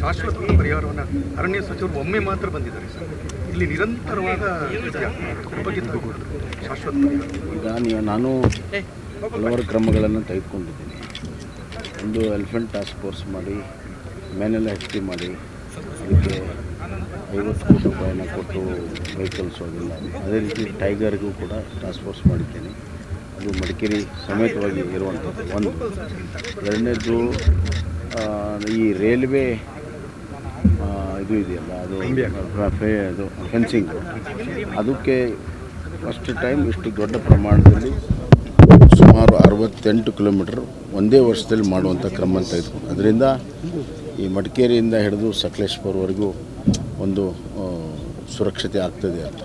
ಶಾಶ್ವತ ಪರಿಹಾರವನ್ನು ಅರಣ್ಯ ಸಚಿವರು ಒಮ್ಮೆ ಮಾತ್ರ ಬಂದಿದ್ದಾರೆ ಸರ್ ಇಲ್ಲಿ ನಿರಂತರವಾದ ಇದೆಯಾ? ಅದ್ರ ಬಗ್ಗೆ ತಾವು ಶಾಶ್ವತ ಪರಿಹಾರ ಈಗ ನೀವು ನಾನು ಹಲವಾರು ಕ್ರಮಗಳನ್ನು ತೆಗೆದುಕೊಂಡಿದ್ದೀನಿ ಒಂದು ಎಲಿಫೆಂಟ್ ಟಾಸ್ಕ್ ಫೋರ್ಸ್ ಮಾಡಿ ಮೇನೆಲ್ಲ ಹೆಚ್ಚಿಗೆ ಮಾಡಿ ಅದಕ್ಕೆ ಐವತ್ತು ಕೋಟಿ ರೂಪಾಯಿನ ಕೊಟ್ಟು ವೆಹಿಕಲ್ಸ್ ಹೋಗಿಲ್ಲ ಅದೇ ರೀತಿ ಟೈಗರ್ಗೂ ಕೂಡ ಟಾಸ್ಕ್ ಫೋರ್ಸ್ ಮಾಡಿದ್ದೇನೆ ಅದು ಮಡಿಕೇರಿ ಸಮೇತವಾಗಿ ಇರುವಂಥದ್ದು ಒಂದು ಎರಡನೇದು ಆ, ಈ ರೈಲ್ವೆ ಆ, ಇದು ಇದೆಯಲ್ಲ ಅದು ಫೆ- ಅದು ಫೆನ್ಸಿಂಗ್ ಅದಕ್ಕೆ ಫಸ್ಟ್ ಟೈಮ್ ಇಷ್ಟು ದೊಡ್ಡ ಪ್ರಮಾಣದಲ್ಲಿ ಸುಮಾರು ಅರವತ್ತೆಂಟು ಕಿಲೋಮೀಟರ್ ಒಂದೇ ವರ್ಷದಲ್ಲಿ ಮಾಡುವಂಥ ಕ್ರಮ ತೆಗೆದುಕೊಂಡು ಅದರಿಂದ ಈ ಮಡಿಕೇರಿಯಿಂದ ಹಿಡಿದು ಸಕಲೇಶ್ಪುರವರೆಗೂ ಒಂದು ಆ, ಸುರಕ್ಷತೆ ಆಗ್ತದೆ ಅಂತ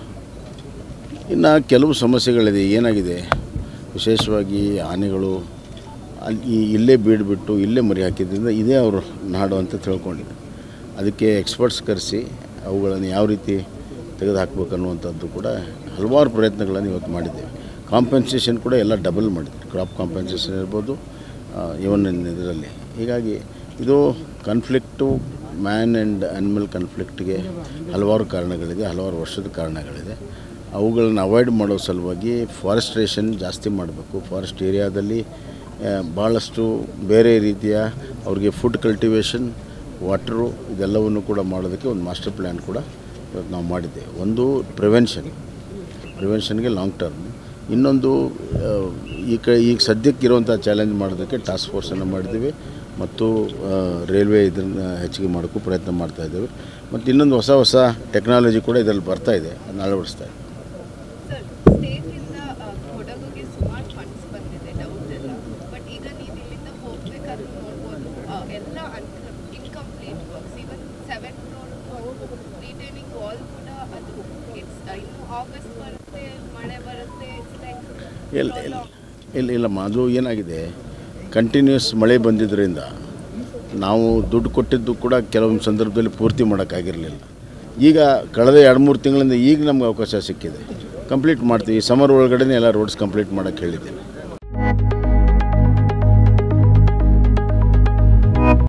ಇನ್ನು ಕೆಲವು ಸಮಸ್ಯೆಗಳಿದೆ ಏನಾಗಿದೆ ವಿಶೇಷವಾಗಿ ಆನೆಗಳು ಅಲ್ಲಿ ಈ- ಇಲ್ಲೇ ಬೀಡ್ಬಿಟ್ಟು ಇಲ್ಲೇ ಮರಿ ಹಾಕಿದ್ರಿಂದ ಇದೇ ಅವರು ನಾಡು ಅಂತ ತಿಳ್ಕೊಂಡಿದ್ದೆ ಅದಕ್ಕೆ ಎಕ್ಸ್ಪರ್ಟ್ಸ್ ಕರೆಸಿ ಅವುಗಳನ್ನು ಯಾವ ರೀತಿ ತೆಗೆದುಹಾಕ್ಬೇಕು ಅನ್ನುವಂಥದ್ದು ಕೂಡ ಹಲವಾರು ಪ್ರಯತ್ನಗಳನ್ನು ಇವತ್ತು ಮಾಡಿದ್ದೇವೆ ಕಾಂಪೆನ್ಸೇಷನ್ ಕೂಡ ಎಲ್ಲ ಡಬಲ್ ಮಾಡಿದ್ವಿ ಕ್ರಾಪ್ ಕಾಂಪೆನ್ಸೇಷನ್ ಇರ್ಬೋದು ಇವನ್ ಇದರಲ್ಲಿ ಹೀಗಾಗಿ ಇದು ಕಾನ್ಫ್ಲಿಕ್ಟು ಮ್ಯಾನ್ ಆ್ಯಂಡ್ ಆ್ಯನಿಮಲ್ ಕಾನ್ಫ್ಲಿಕ್ಟ್ಗೆ ಹಲವಾರು ಕಾರಣಗಳಿದೆ ಹಲವಾರು ವರ್ಷದ ಕಾರಣಗಳಿದೆ ಅವುಗಳನ್ನು ಅವಾಯ್ಡ್ ಮಾಡೋ ಸಲುವಾಗಿ ಫಾರೆಸ್ಟ್ರೇಷನ್ ಜಾಸ್ತಿ ಮಾಡಬೇಕು ಫಾರೆಸ್ಟ್ ಏರಿಯಾದಲ್ಲಿ ಆ, ಭಾಳಷ್ಟು ಬೇರೆ ರೀತಿಯ ಅವ್ರಿಗೆ ಫುಡ್ ಕಲ್ಟಿವೇಷನ್ ವಾಟರು ಇದೆಲ್ಲವನ್ನು ಕೂಡ ಮಾಡೋದಕ್ಕೆ ಒಂದು ಮಾಸ್ಟರ್ ಪ್ಲ್ಯಾನ್ ಕೂಡ ಇವತ್ತು ನಾವು ಮಾಡಿದ್ದೇವೆ ಒಂದು ಪ್ರಿವೆನ್ಷನ್ ಪ್ರಿವೆನ್ಷನ್ಗೆ ಲಾಂಗ್ ಟರ್ಮ್ ಇನ್ನೊಂದು ಆ, ಈ ಕ ಈಗ ಸದ್ಯಕ್ಕಿರುವಂಥ ಚಾಲೆಂಜ್ ಮಾಡೋದಕ್ಕೆ ಟಾಸ್ಕ್ ಫೋರ್ಸನ್ನು ಮಾಡಿದ್ದೀವಿ ಮತ್ತು ಆ, ರೈಲ್ವೆ ಇದನ್ನು ಹೆಚ್ಚಿಗೆ ಮಾಡೋಕ್ಕೂ ಪ್ರಯತ್ನ ಮಾಡ್ತಾ ಇದ್ದೇವೆ ಮತ್ತು ಇನ್ನೊಂದು ಹೊಸ ಹೊಸ ಟೆಕ್ನಾಲಜಿ ಕೂಡ ಇದರಲ್ಲಿ ಬರ್ತಾ ಇದೆ ಅದನ್ನ ಅಳವಡಿಸ್ತಾ ಇದ್ದೀವಿ ಸರ್ ಸ್ಟೇಟಿಂದ ಕೊಡಗುಗೆ ಸುಮಾರು ಫಂಡ್ಸ್ ಬಂದಿದೆ ಡೌಟ್ ಎಲ್ಲ ಬಟ್ ಈಗ ನೀವು ಇಲ್ಲಿಂದ ಹೋಗ್ಬೇಕಾದ್ರೂ ನೋಡ್ಬೋದು ಆ, ಎಲ್ಲ incomplete works even seven road retaining wall ಕೂಡ ಅದು ಇಟ್ಸ್ ಇನ್ನು ಆಗಸ್ಟ್ ಬರುತ್ತೆ ಮಳೆ ಬರುತ್ತೆ ಇಟ್ಸ್ ಲೈಕ್ ಇಲ್ಲ ಇಲ್ಲ ಇಲ್ಲ ಇಲ್ಲಮ್ಮ ಅದು ಏನಾಗಿದೆ ಕಂಟಿನ್ಯೂಸ್ ಮಳೆ ಬಂದಿದ್ದರಿಂದ ನಾವು ದುಡ್ಡು ಕೊಟ್ಟಿದ್ದು ಕೂಡ ಕೆಲವೊಂದು ಸಂದರ್ಭದಲ್ಲಿ ಪೂರ್ತಿ ಮಾಡೋಕ್ಕಾಗಿರಲಿಲ್ಲ ಈಗ ಕಳೆದ ಎರಡು ಮೂರು ತಿಂಗಳಿಂದ ಈಗ ನಮ್ಗೆ ಅವಕಾಶ ಸಿಕ್ಕಿದೆ ಕಂಪ್ಲೀಟ್ ಮಾಡ್ತೀವಿ ಈ ಸಮರ್ ಒಳಗಡೆ ಎಲ್ಲ ರೋಡ್ಸ್ ಕಂಪ್ಲೀಟ್ ಮಾಡೋಕ್ಕೆ ಹೇಳಿದ್ದೇನೆ